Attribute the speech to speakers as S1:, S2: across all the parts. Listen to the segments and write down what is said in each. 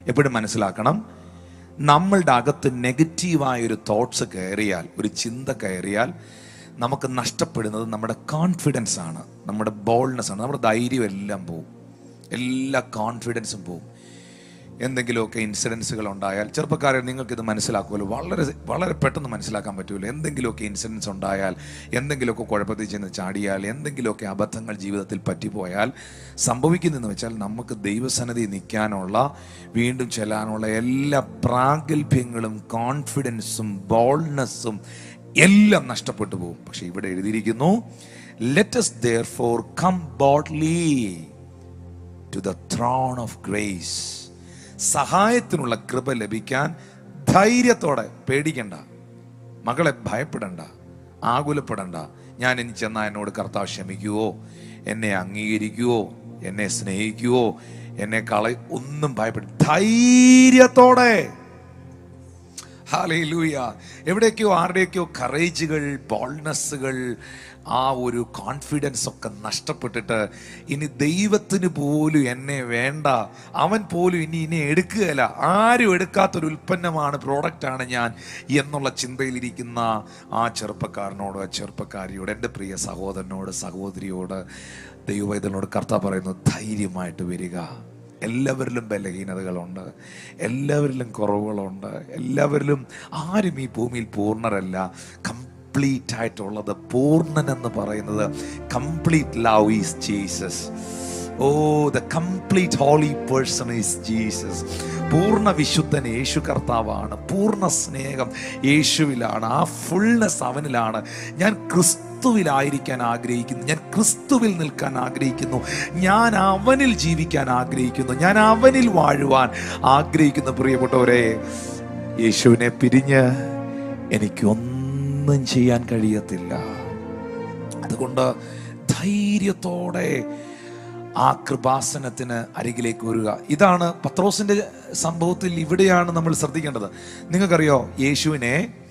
S1: എപ്പോഴും മനസ്സിലാക്കണം നമ്മളുടെ അകത്ത് നെഗറ്റീവായ ഒരു തോട്ട്സ് കയറിയാൽ ഒരു ചിന്ത കയറിയാൽ നമുക്ക് നഷ്ടപ്പെടുന്നത് നമ്മുടെ കോൺഫിഡൻസ് ആണ് നമ്മുടെ ബോൾഡ്നെസ് ആണ് നമ്മുടെ ധൈര്യം എല്ലാം പോവും എല്ലാ കോൺഫിഡൻസും പോവും എന്തെങ്കിലുമൊക്കെ ഇൻസിഡൻസുകൾ ഉണ്ടായാൽ ചെറുപ്പക്കാരെ നിങ്ങൾക്കിത് മനസ്സിലാക്കുമല്ലോ വളരെ വളരെ പെട്ടെന്ന് മനസ്സിലാക്കാൻ പറ്റുമല്ലോ എന്തെങ്കിലുമൊക്കെ ഇൻസിഡൻസ് ഉണ്ടായാൽ എന്തെങ്കിലുമൊക്കെ കുഴപ്പത്തിൽ ചെന്ന് ചാടിയാൽ എന്തെങ്കിലുമൊക്കെ അബദ്ധങ്ങൾ ജീവിതത്തിൽ പറ്റിപ്പോയാൽ സംഭവിക്കുന്നതെന്ന് വെച്ചാൽ നമുക്ക് ദൈവസന്നിധി നിൽക്കാനുള്ള വീണ്ടും ചെല്ലാനുള്ള എല്ലാ പ്രാഗൽഭ്യങ്ങളും കോൺഫിഡൻസും ബോൾഡ്നെസ്സും എല്ലാം നഷ്ടപ്പെട്ടു പോകും പക്ഷെ ഇവിടെ എഴുതിയിരിക്കുന്നു let us therefore come boldly to the throne of grace സഹായത്തിനുള്ള കൃപ ലഭിക്കാൻ ധൈര്യത്തോടെ പേടിക്കണ്ട മകളെ ഭയപ്പെടണ്ട ആകുലപ്പെടണ്ട ഞാൻ ഇനി ചെന്നാ എന്നോട് കർത്താവ് ക്ഷമിക്കുവോ എന്നെ അംഗീകരിക്കുവോ എന്നെ സ്നേഹിക്കുവോ എന്നെ കള ഒന്നും ഭയപ്പെട്ട ധൈര്യത്തോടെ ഹാലൂയ എവിടേക്കോ ആരുടെയൊക്കെയോ കറേജുകൾ ബോൾഡ്നെസ്സുകൾ ആ ഒരു കോൺഫിഡൻസ് ഒക്കെ നഷ്ടപ്പെട്ടിട്ട് ഇനി ദൈവത്തിന് പോലും എന്നെ വേണ്ട അവൻ പോലും ഇനി ഇനി എടുക്കുകയില്ല ആരും എടുക്കാത്തൊരു ഉൽപ്പന്നമാണ് പ്രോഡക്റ്റാണ് ഞാൻ എന്നുള്ള ചിന്തയിലിരിക്കുന്ന ആ ചെറുപ്പക്കാരനോട് ആ ചെറുപ്പക്കാരിയോട് എൻ്റെ പ്രിയ സഹോദരനോട് സഹോദരിയോട് ദൈവവൈദ്യനോട് കർത്ത പറയുന്നു ധൈര്യമായിട്ട് വരിക എല്ലാവരിലും ബലഹീനതകളുണ്ട് എല്ലാവരിലും കുറവുകളുണ്ട് എല്ലാവരിലും ആരും ഈ ഭൂമിയിൽ പൂർണ്ണരല്ല കംപ്ലീറ്റ് ആയിട്ടുള്ളത് പൂർണ്ണൻ എന്ന് പറയുന്നത് complete love is Jesus oh the complete holy person is Jesus പൂർണ്ണ വിശുദ്ധൻ യേശു കർത്താവാണ് പൂർണ്ണ സ്നേഹം യേശുവിലാണ് ആ ഫുൾനെസ് അവനിലാണ് ഞാൻ ക്രിസ്തുവിലായിരിക്കാൻ ആഗ്രഹിക്കുന്നു ഞാൻ ക്രിസ്തുവിൽ നിൽക്കാൻ ആഗ്രഹിക്കുന്നു ഞാൻ അവനിൽ ജീവിക്കാൻ ആഗ്രഹിക്കുന്നു ഞാൻ അവനിൽ വാഴുവാൻ ആഗ്രഹിക്കുന്നു പ്രിയപ്പെട്ടവരെ യേശുവിനെ പിരിഞ്ഞ് എനിക്കൊന്നും ചെയ്യാൻ കഴിയത്തില്ല അതുകൊണ്ട് ധൈര്യത്തോടെ ആ കൃപാസനത്തിന് അരികിലേക്ക് വരിക ഇതാണ് പത്രോസിന്റെ സംഭവത്തിൽ ഇവിടെയാണ് നമ്മൾ ശ്രദ്ധിക്കേണ്ടത് നിങ്ങൾക്കറിയോ യേശുവിനെ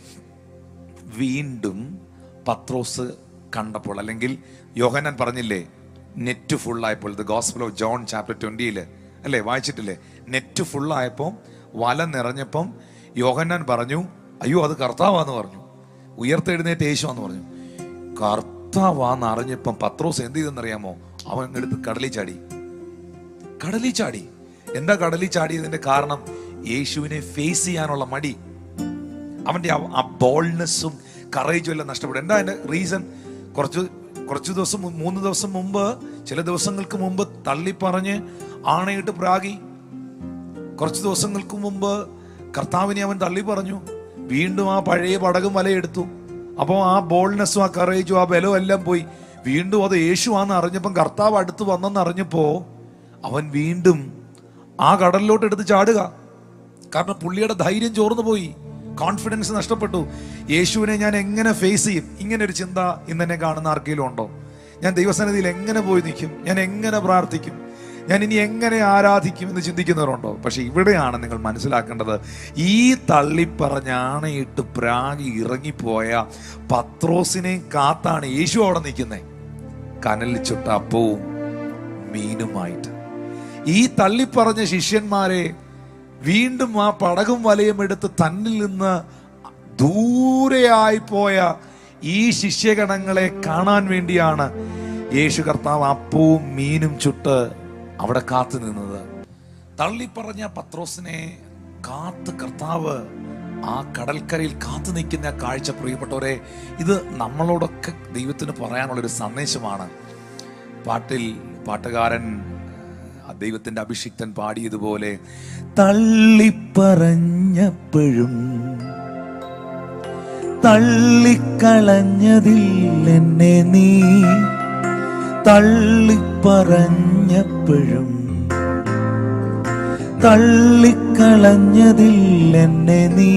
S1: വീണ്ടും പത്രോസ് കണ്ടപ്പോൾ അല്ലെങ്കിൽ യോഹനാൻ പറഞ്ഞില്ലേ നെറ്റ് ഫുള്ളായപ്പോൾ the gospel of John chapter ട്വന്റിയിൽ അല്ലേ വായിച്ചിട്ടില്ലേ നെറ്റ് ഫുള്ളായപ്പോൾ വല നിറഞ്ഞപ്പം യോഹന്നാൻ പറഞ്ഞു അയ്യോ അത് കർത്താവാന്ന് പറഞ്ഞു ഉയർത്തെഴുന്നേറ്റ് യേശുവാന്ന് പറഞ്ഞു കർത്താവാന്ന് അറിഞ്ഞപ്പം പത്രോസ് എന്ത് ചെയ്തെന്നറിയാമോ അവൻ എടുത്ത് കടലിൽ ചാടി കടലിൽ ചാടി എന്താ കടലിൽ ചാടിയതിന്റെ കാരണം യേശുവിനെ ഫേസ് ചെയ്യാനുള്ള മടി അവന്റെ ആ- ആ ബോൾനെസ്സും കറേജും എല്ലാം നഷ്ടപ്പെടും എന്താ അതിന്റെ റീസൺ കുറച്ച് കുറച്ച് ദിവസം മു- മൂന്ന് ദിവസം മുമ്പ് ചില ദിവസങ്ങൾക്ക് മുമ്പ് തള്ളി പറഞ്ഞ് ആണയിട്ട് പ്രാഗി കുറച്ച് ദിവസങ്ങൾക്ക് മുമ്പ് കർത്താവിനെ അവൻ തള്ളി പറഞ്ഞു വീണ്ടും ആ പഴയ പടകും വലയെടുത്തു അപ്പോൾ ആ ബോൾനെസ്സും ആ കറേജും ആ ബലവും എല്ലാം പോയി വീണ്ടും അത് യേശുവാന്ന് അറിഞ്ഞപ്പം കർത്താവ് അടുത്ത് വന്നെന്ന് അറിഞ്ഞപ്പോ അവൻ വീണ്ടും ആ കടലിലോട്ട് എടുത്ത് ചാടുക കാരണം പുള്ളിയുടെ ധൈര്യം ചോർന്നു പോയി കോൺഫിഡൻസ് നഷ്ടപ്പെട്ടു യേശുവിനെ ഞാൻ എങ്ങനെ ഫേസ് ചെയ്യും ഇങ്ങനെ ഒരു ചിന്ത ഇന്നെന്നെ കാണുന്ന ആർക്കെങ്കിലും ഉണ്ടോ ഞാൻ ദൈവസന്നിധിയിൽ എങ്ങനെ പോയി നിൽക്കും ഞാൻ എങ്ങനെ പ്രാർത്ഥിക്കും ഞാൻ ഇനി എങ്ങനെ ആരാധിക്കും എന്ന് ചിന്തിക്കുന്നവരുണ്ടോ പക്ഷെ ഇവിടെയാണ് നിങ്ങൾ മനസ്സിലാക്കേണ്ടത് ഈ തള്ളിപ്പറഞ്ഞ ആണയിട്ട് പ്രാഗി ഇറങ്ങിപ്പോയ പത്രോസിനെ കാത്താണ് യേശു അവിടെ നിൽക്കുന്നത് കനലിൽ ചുട്ട അപ്പവും മീനുമായിട്ട് ഈ തള്ളിപ്പറഞ്ഞ ശിഷ്യന്മാരെ വീണ്ടും ആ പടകും വലയും എടുത്ത് തന്നിൽ നിന്ന് ദൂരെയായി പോയ ഈ ശിഷ്യഗണങ്ങളെ കാണാൻ വേണ്ടിയാണ് യേശു കർത്താവ് അപ്പവും മീനും ചുട്ട് അവിടെ കാത്തു നിന്നത് തള്ളിപ്പറഞ്ഞ പത്രോസിനെ കാത്ത് കർത്താവ് ആ കടൽക്കരയിൽ കാത്തു നിൽക്കുന്ന ആ കാഴ്ച പ്രിയപ്പെട്ടവരെ ഇത് നമ്മളോടൊക്കെ ദൈവത്തിന് പറയാനുള്ളൊരു സന്ദേശമാണ് പാട്ടിൽ പാട്ടുകാരൻ ആ ദൈവത്തിന്റെ അഭിഷിക്തൻ പാടിയതുപോലെ തള്ളിപ്പറഞ്ഞപ്പോഴും തള്ളിക്കളഞ്ഞതിൽ എന്നെ നീ തള്ളിപ്പറഞ്ഞപ്പോഴും തള്ളിക്കളഞ്ഞതിൽ എന്നെ നീ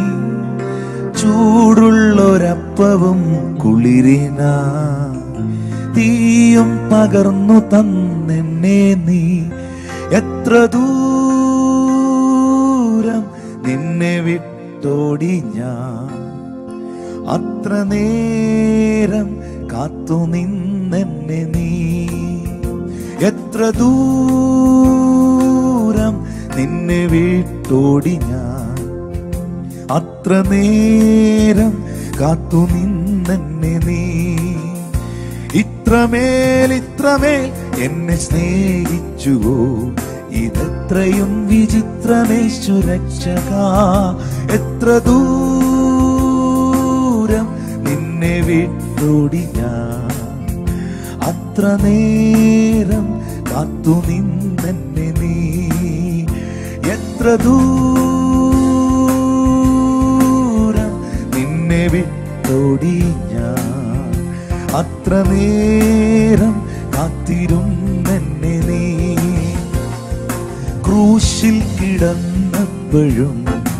S1: ചൂടുള്ളൊരപ്പവും കുളിരിന തീയും പകർന്നു തന്നെന്നെ നീ എത്ര ദൂരം നിന്നെ വിട്ടോടി ഞാൻ അത്ര നേരം കാത്തു നിന്നെന്നെ നീ എത്ര ദൂരം
S2: നിന്നെ വിട്ടോടി ഞാൻ അത്ര നേരം കാത്തു നിന്നെ നീ ഇത്രമേൽ ഇത്രമേൽ എന്നെ സ്നേഹിച്ചുവോ ഇതെത്രയും വിചിത്രമേ സുരക്ഷക എത്ര ദൂരം നിന്നെ വിട്ടോടി ഞാൻ അത്ര നേരം കാത്തു നിന്നെ നീ എത്ര ദൂരം നിന്നെ വിട്ടോടി ഞാൻ അത്ര നേരം കാത്തിരുന്നെ നീ ക്രൂശിൽ കിടന്നപ്പോഴും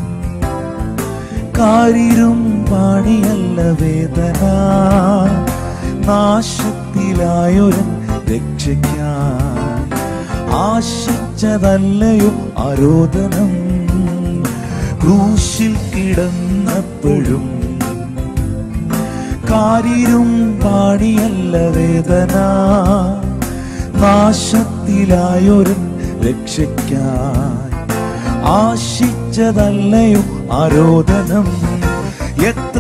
S2: കാരിരും പാടിയല്ല വേദന നാശത്തിലായൊരൻ രക്ഷിക്കാൻ ആശിച്ചതല്ലയോ ആരോധനം ക്രൂശിൽ കിടന്നപ്പോഴും കാരിരും പാടിയല്ല വേദന നാശത്തിലായൊരൻ രക്ഷിക്കാൻ ആശിച്ചതല്ലയോ ആരോധനം എത്ര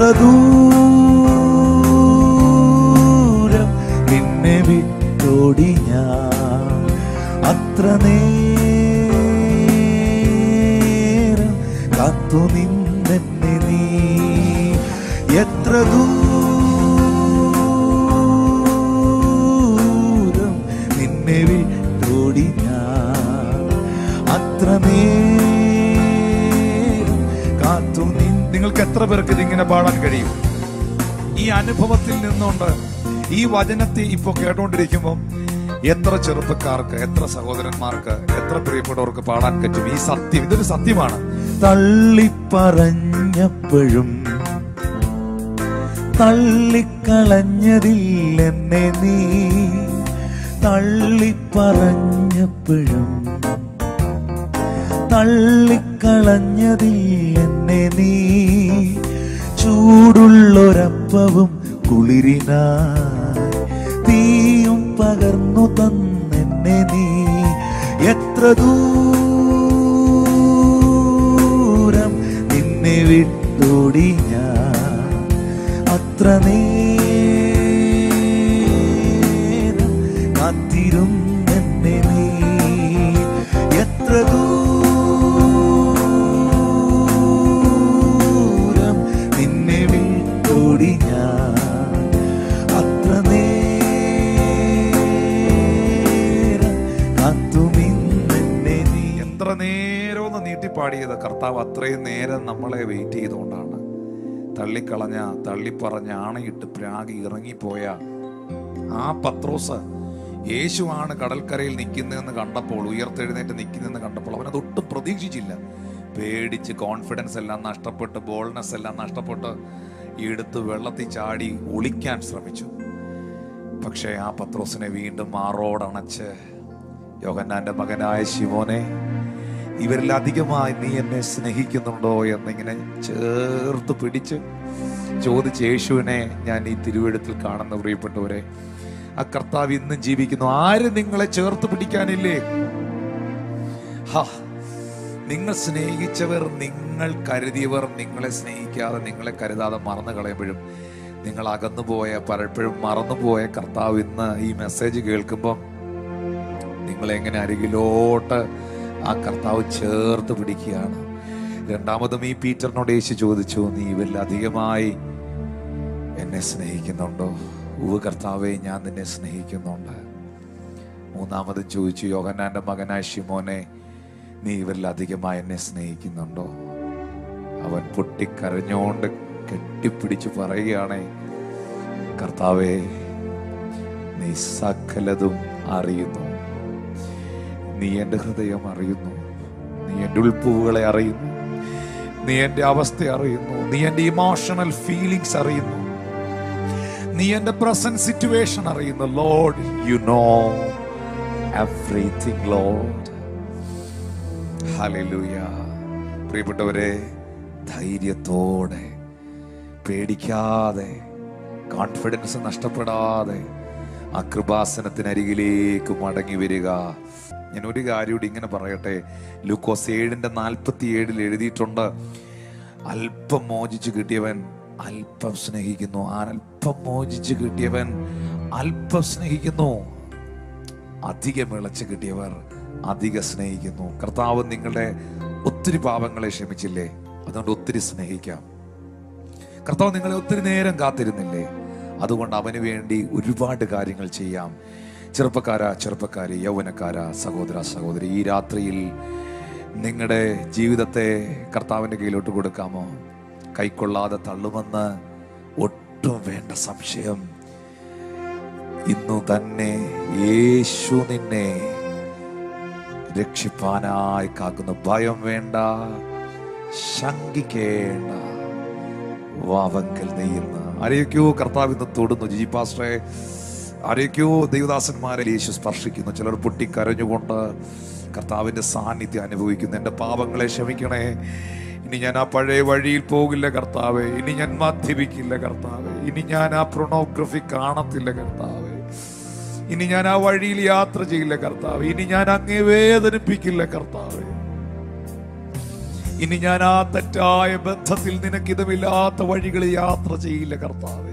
S2: ദൂരം നിന്നെ വിട്ടോടി ഞാൻ അത്ര നേരം കാത്തു നിന്നെ നീ എത്ര ദൂരം നിന്നെ വിട്ടോടി ഞാൻ അത്ര നേരം കാത്തു നിൻ
S1: നിങ്ങൾക്ക് എത്ര പേർക്ക് ഇതിങ്ങനെ പാടാൻ കഴിയും ഈ അനുഭവത്തിൽ നിന്നുകൊണ്ട് ഈ വചനത്തെ ഇപ്പൊ കേട്ടോണ്ടിരിക്കുമ്പോൾ എത്ര ചെറുപ്പക്കാർക്ക് എത്ര സഹോദരന്മാർക്ക് എത്ര പ്രിയപ്പെട്ടവർക്ക് പാടാൻ പറ്റും ഈ സത്യം ഇതൊരു സത്യമാണ്
S2: തള്ളിപ്പറഞ്ഞപ്പോഴും തള്ളിക്കളഞ്ഞതില്ലെന്നെ നീ തള്ളിപ്പറഞ്ഞപ്പോഴും തള്ളിക്കളഞ്ഞതില്ലെന്നെ നീ ചൂടുള്ളൊരപ്പവും കുളിരിനായി തീയും പകർന്നു തന്നെന്നെ നീ എത്ര ദൂരം നിന്നെ വിട്ടോടി ഞാൻ അത്ര നേരം കാത്തിരുന്നെന്നെ നീ എത്ര ദൂരം നിന്നെ വിട്ടോടി ഞാൻ അത്ര നേരം കാത്തുമിന്നെ നീ
S1: എത്ര നേരം ഒന്ന് നീട്ടിപ്പാടിയത് കർത്താവ് അത്രയും നേരം നമ്മളെ വെയിറ്റ് ചെയ്തുകൊണ്ടാണ് തള്ളിക്കളഞ്ഞ തള്ളിപ്പറഞ്ഞ ആണയിട്ട് പ്രാഗി ഇറങ്ങിപ്പോയ ആ പത്രോസ് യേശുവാണ് കടൽക്കരയിൽ നിൽക്കുന്നതെന്ന് കണ്ടപ്പോൾ ഉയർത്തെഴുന്നേറ്റ് നിൽക്കുന്നതെന്ന് കണ്ടപ്പോൾ അവനത് ഒട്ടും പ്രതീക്ഷിച്ചില്ല പേടിച്ച് കോൺഫിഡൻസ് എല്ലാം നഷ്ടപ്പെട്ട് ബോൾനെസ് എല്ലാം നഷ്ടപ്പെട്ട് എടുത്ത് വെള്ളത്തിൽ ചാടി ഒളിക്കാൻ ശ്രമിച്ചു പക്ഷേ ആ പത്രോസിനെ വീണ്ടും മാറോടണച്ച് യോഹന്നാന്റെ മകനായ ശിവോനെ ഇവരിൽ അധികമായി നീ എന്നെ സ്നേഹിക്കുന്നുണ്ടോ എന്നിങ്ങനെ ചേർത്ത് പിടിച്ച് ചോദിച്ച് യേശുവിനെ ഞാൻ ഈ തിരുവെടുത്തിൽ കാണുന്ന പ്രിയപ്പെട്ടവരെ ആ കർത്താവ് ഇന്നും ജീവിക്കുന്നു ആര് നിങ്ങളെ ചേർത്ത് പിടിക്കാനില്ലേ ഹാ നിങ്ങൾ സ്നേഹിച്ചവർ നിങ്ങൾ കരുതിയവർ നിങ്ങളെ സ്നേഹിക്കാതെ നിങ്ങളെ കരുതാതെ മറന്നു കളയുമ്പോഴും നിങ്ങൾ അകന്നുപോയ പലപ്പോഴും മറന്നുപോയ കർത്താവ് ഇന്ന് ഈ മെസ്സേജ് കേൾക്കുമ്പം നിങ്ങളെ എങ്ങനെ അരികിലോട്ട് ആ കർത്താവ് ചേർത്ത് പിടിക്കുകയാണ് രണ്ടാമതും ഈ പീറ്ററിനോട് യേശു ചോദിച്ചു നീ ഇവരിൽ അധികമായി എന്നെ സ്നേഹിക്കുന്നുണ്ടോ ഉവ് കർത്താവെ ഞാൻ നിന്നെ സ്നേഹിക്കുന്നുണ്ട് മൂന്നാമതും ചോദിച്ചു യോഹന്നാന്റെ മകനായ ഷിമോനെ നീ ഇവരിൽ അധികമായി എന്നെ സ്നേഹിക്കുന്നുണ്ടോ അവൻ പൊട്ടിക്കരഞ്ഞോണ്ട് കെട്ടിപ്പിടിച്ച് പറയുകയാണേ കർത്താവേ നീ സകലതും അറിയുന്നു നീ എൻ്റെ ഹൃദയം അറിയുന്നു നീ എൻ്റെ ഉൾപ്പൂവുകളെ അറിയുന്നു നീ എൻ്റെ അവസ്ഥ അറിയുന്നു നീ എൻ്റെ ഇമോഷണൽ ഫീലിങ്സ് അറിയുന്നു നീ എൻ്റെ പ്രസന്റ് സിറ്റുവേഷൻ അറിയുന്നു Lord you know everything Lord hallelujah പ്രിയപ്പെട്ടവരെ ധൈര്യത്തോടെ പേടിക്കാതെ കോൺഫിഡൻസ് നഷ്ടപ്പെടാതെ ആ കൃപാസനത്തിനരികിലേക്ക് മടങ്ങി വരിക ഞാൻ ഒരു കാര്യം കൂടി ഇങ്ങനെ പറയട്ടെ ലൂക്കോസ് ഏഴിന്റെ നാൽപ്പത്തി ഏഴിൽ എഴുതിയിട്ടുണ്ട് അല്പം മോചിച്ച് കിട്ടിയവൻ അല്പം സ്നേഹിക്കുന്നു ആ അല്പം മോചിച്ച് കിട്ടിയവൻ അല്പം സ്നേഹിക്കുന്നു അധികം വിളച്ച് കിട്ടിയവർ അധികം സ്നേഹിക്കുന്നു കർത്താവ് നിങ്ങളുടെ ഒത്തിരി പാപങ്ങളെ ക്ഷമിച്ചില്ലേ അതുകൊണ്ട് ഒത്തിരി സ്നേഹിക്കാം കർത്താവ് നിങ്ങളെ ഒത്തിരി നേരം കാത്തിരുന്നില്ലേ അതുകൊണ്ട് അവന് വേണ്ടി ഒരുപാട് കാര്യങ്ങൾ ചെയ്യാം ചെറുപ്പക്കാരാ ചെറുപ്പക്കാരി യൗവനക്കാര സഹോദര സഹോദരി ഈ രാത്രിയിൽ നിങ്ങളുടെ ജീവിതത്തെ കർത്താവിൻ്റെ കയ്യിലോട്ട് കൊടുക്കാമോ കൈക്കൊള്ളാതെ തള്ളുമെന്ന് ഒട്ടും വേണ്ട സംശയം ഇന്നു തന്നെ യേശു നിന്നെ രക്ഷിപ്പാനായി കാക്കുന്ന ഭയം വേണ്ട ശങ്കിക്കേണ്ട വാവങ്കൽ നെയ്യുന്ന ആരെയൊക്കെയോ കർത്താവ് ഇന്ന് തൊടുന്നു ജിജി പാസ്റ്ററെ ആരെയൊക്കെയോ ദൈവദാസന്മാരെ യേശു സ്പർശിക്കുന്നു ചിലർ പൊട്ടിക്കരഞ്ഞുകൊണ്ട് കർത്താവിന്റെ സാന്നിധ്യം അനുഭവിക്കുന്നു എൻ്റെ പാപങ്ങളെ ക്ഷമിക്കണേ ഇനി ഞാൻ ആ പഴയ വഴിയിൽ പോകില്ല കർത്താവെ ഇനി ഞാൻ മദ്യപിക്കില്ല കർത്താവെ ഇനി ഞാൻ ആ പ്രൊണോഗ്രഫി കാണത്തില്ല കർത്താവെ ഇനി ഞാൻ ആ വഴിയിൽ യാത്ര ചെയ്യില്ല കർത്താവ് ഇനി ഞാൻ അങ്ങേ വേദനിപ്പിക്കില്ല കർത്താവെ ഇനി ഞാൻ ആ തെറ്റായ ബന്ധത്തിൽ നിനക്കിതമില്ലാത്ത വഴികളിൽ യാത്ര ചെയ്യില്ല കർത്താവെ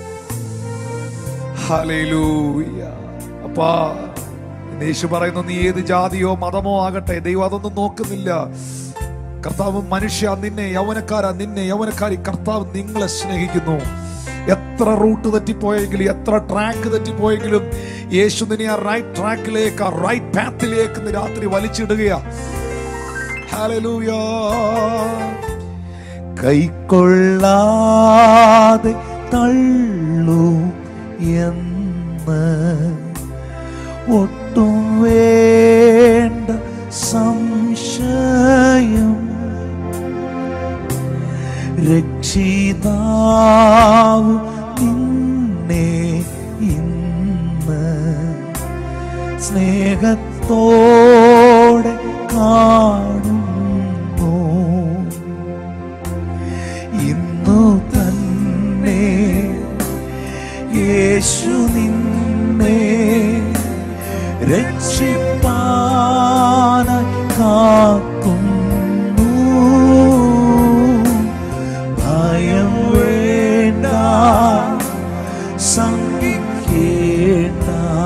S1: ഹല്ലേലൂയ അപ്പാ ഇന്ന് യേശു പറയുന്നു നീ ഏത് ജാതിയോ മതമോ ആകട്ടെ ദൈവം അതൊന്നും നോക്കുന്നില്ല കർത്താവ് മനുഷ്യ നിന്നെ യൗവനക്കാര നിന്നെ യൗവനക്കാരി കർത്താവ് നിങ്ങളെ സ്നേഹിക്കുന്നു എത്ര റൂട്ട് തെറ്റിപ്പോയെങ്കിലും എത്ര ട്രാക്ക് തെറ്റിപ്പോയെങ്കിലും യേശു നിന്നെ ആ റൈറ്റ് ട്രാക്കിലേക്ക് ആ റൈറ്റ് പാത്തിലേക്ക് ഇന്ന് രാത്രി വലിച്ചിടുകയാ ഹല്ലേലൂയ
S2: കൈക്കൊള്ളാതെ തള്ളു എന്ന് ഒട്ടും വേണ്ട സംശയം രക്ഷിതാവ് നിന്നെ ഇന്ന് സ്നേഹത്തോടെ കാണുന്നു ഇന്നു തന്നെ യേശു നിന്നെ രക്ഷിപ്പാനായി കാക്കുന്നു ഭയം വേണ്ട സംഘിക്കേണ്ട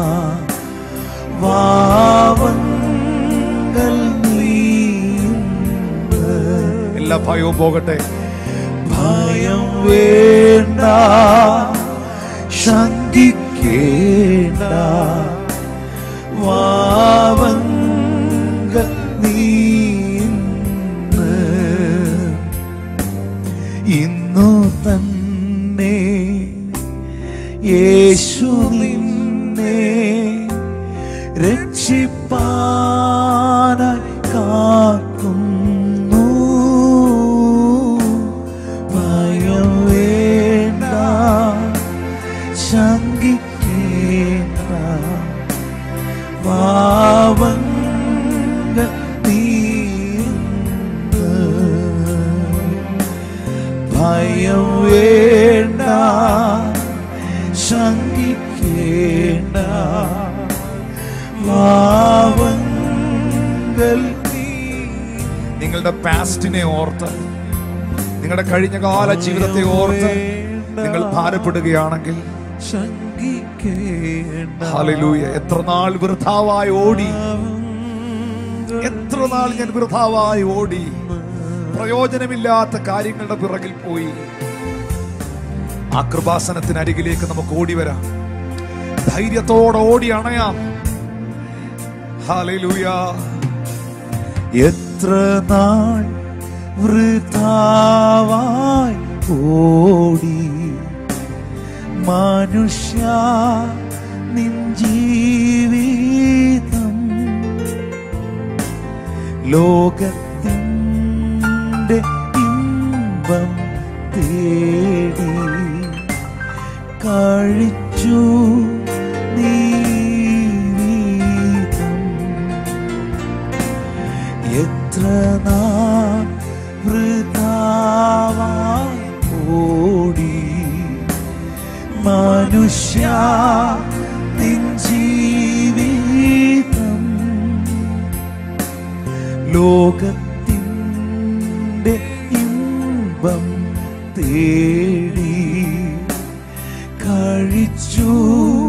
S2: വാവങ്ങൾ നീയുണ്ട്
S1: എല്ലാ ഭയവും പോകട്ടെ
S2: ഭയം വേണ്ട ശങ്കിക്കേണ്ട വാവങ്ക നീന്ന് ഇന്നു തന്നെ യേശു നിന്നെ രക്ഷിപ്പാനായി കാക്കുന്നു ഭയം വേണ്ട ശങ്കിക്കേണ്ട പാവങ്ക നീന്ന് ഭയം വേണ്ട ശങ്കിക്കേണ്ട പാവങ്ങൾ നീ
S1: നിങ്ങളുടെ പാസ്റ്റിനെ ഓർത്ത് നിങ്ങളുടെ കഴിഞ്ഞ കാല ജീവിതത്തെ ഓർത്ത് നിങ്ങൾ ഭാരപ്പെടുകയാണെങ്കിൽ
S2: ശങ്കിക്കേണ്ട
S1: ഹല്ലേലൂയ എത്ര നാൾ വൃഥാവായി ഓടി എത്ര നാൾ ഞാൻ വൃഥാവായി ഓടി പ്രയോജനമില്ലാത്ത കാര്യങ്ങളുടെ പിറകിൽ പോയി ആ കൃപാസനത്തിനരികിലേക്ക് നമുക്ക് ഓടി വരാം ധൈര്യത്തോടെ ഓടി അണയാം ഹല്ലേലൂയ
S2: എത്ര നാൾ വൃഥാവായി ഓടി മനുഷ്യ നിൻ ജീവിതം ലോകത്തിൻ്റെ ഇമ്പം തേടി കഴിച്ചു നീ വീതം എത്ര നാം വൃഥാവായി ഓടി മനുഷ്യ നിൻ ജീവിതം ലോകത്തിൻ്റെ ഇമ്പം തേടി കഴിച്ചു